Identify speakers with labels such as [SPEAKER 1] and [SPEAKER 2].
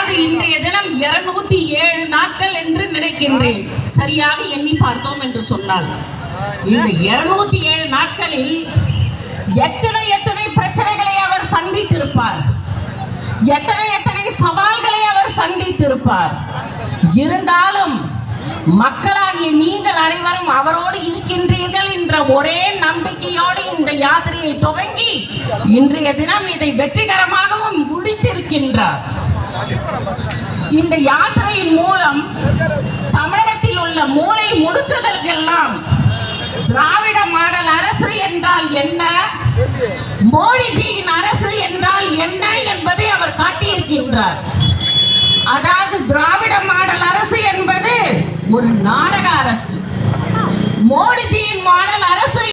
[SPEAKER 1] அதாவது இன்றைய தினம் இருநூத்தி ஏழு நாட்கள் என்று நினைக்கின்றேன் சரியாக எண்ணி பார்த்தோம் என்று சொன்னால் இந்த இருநூத்தி ஏழு நாட்களில் எத்தனை எத்தனை பிரச்சனைகளை அவர் சந்தித்திருப்பார் எத்தனை எத்தனை சவால்களை அவர் சந்தித்திருப்பார் இருந்தாலும் மக்களாகிய நீங்கள் அனைவரும் அவரோடு இருக்கின்றீர்கள் என்ற ஒரே நம்பிக்கையோடு இந்த யாத்திரையை துவங்கி இன்றைய தினம் இதை வெற்றிகரமாகவும் முடித்திருக்கின்றார் இந்த யாத்திரையின் மூலம் தமிழகத்தில் உள்ள மூளை முடுக்குதல்கெல்லாம் திராவிட மாடல் அரசு என்றால் என்ன மோடிஜியின் அரசு என்றால் என்ன என்பதை அவர் காட்டியிருக்கின்றார் அதாவது திராவிட மாடல் அரசு என்பது ஒரு நாடக அரசு மோடிஜியின் மாடல் அரசு